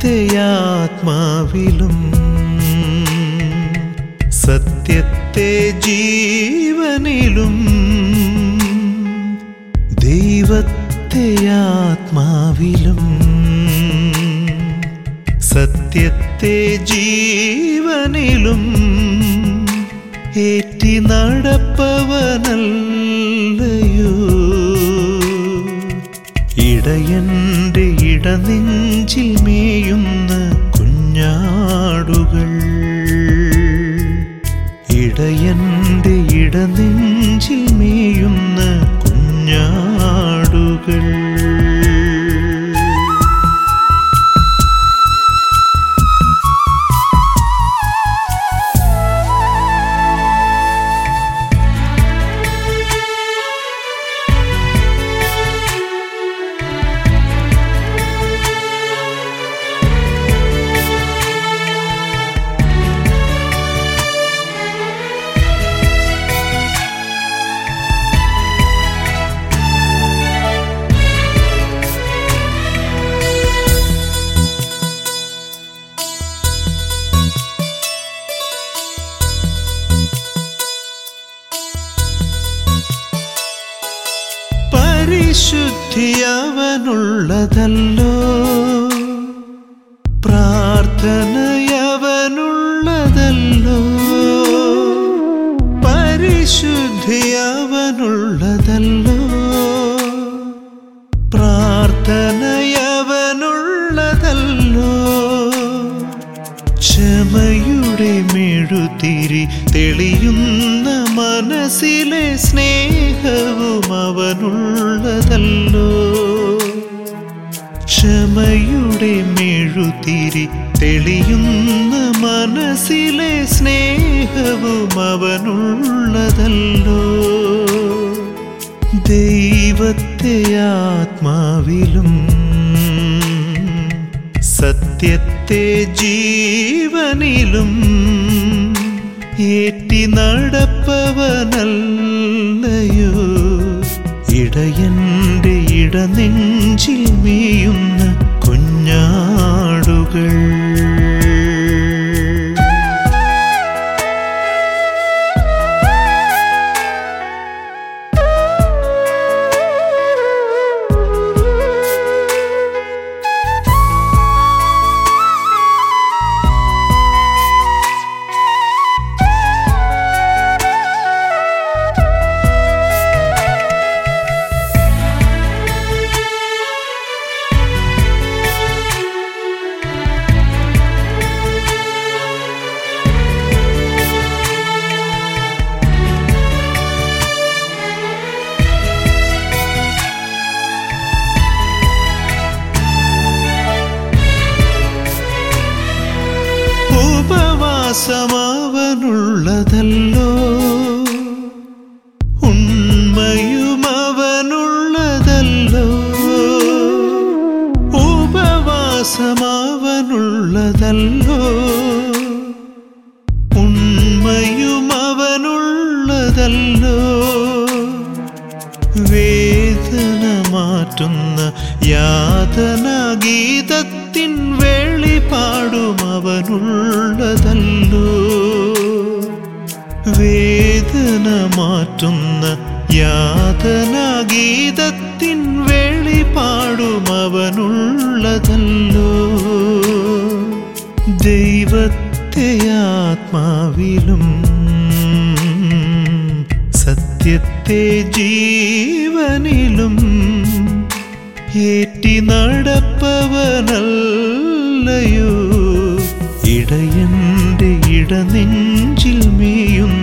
ദൈവത്തെ ആത്മാവിലും സത്യത്തെ ജീവനിലും ദൈവത്തെ ആത്മാവിലും സത്യത്തെ ജീവനിലും ഏറ്റി നടപ്പവനല്ലയോ ഇടയന്റെ ഇടനെഞ്ചിൽ മേയുന്ന കുഞ്ഞാടുകൾ ഇടയന്റെ ഇടനെഞ്ചിൽ മേയുന്ന കുഞ്ഞാടുകൾ പരിശുദ്ധി അവനുള്ളതല്ലോ പ്രാർത്ഥനയവനുള്ളതല്ലോ പരിശുദ്ധി അവനുള്ളതല്ലോ പ്രാർത്ഥനയവനുള്ളതല്ലോ ക്ഷമയുടെ മെഴുതിരി തെളിയുന്ന മനസ്സിലെ സ്നേഹവും അവനുള്ളതല്ലോ ക്ഷമയുടെ മെഴുതിരി തെളിയുന്ന മനസ്സിലെ സ്നേഹവും അവനുള്ളതല്ലോ ദൈവത്തെ ആത്മാവിലും സത്യത്തെ ജീവനിലും ഏറ്റി നടപ്പവനല്ലയോ ഇടയന്റെ ഇടനെഞ്ചിൽ മേയുന്ന കുഞ്ഞാടുകൾ ഉപവാസമാവനുള്ളതല്ലോ ഉണ്മയും അവനുള്ളതല്ലോ ഉപവാസമാവനുള്ളതല്ലോ ഉണ്മയും അവനുള്ളതല്ലോ വേദന മാറ്റുന്ന യാതന ഗീതത്തിൻ വെളിപാടും അവനുള്ളതല്ലോ വേദന മാറ്റുന്ന യാതന ഗീതത്തിൻ വെളിപാടും അവനുള്ളതല്ലോ ദൈവത്തെ ആത്മാവിലും സത്യത്തെ ജീവനിലും ഏറ്റി നടപ്പവനല്ലയോ ഇടയന്റെ ഇടനെഞ്ചിൽ മേയുന്ന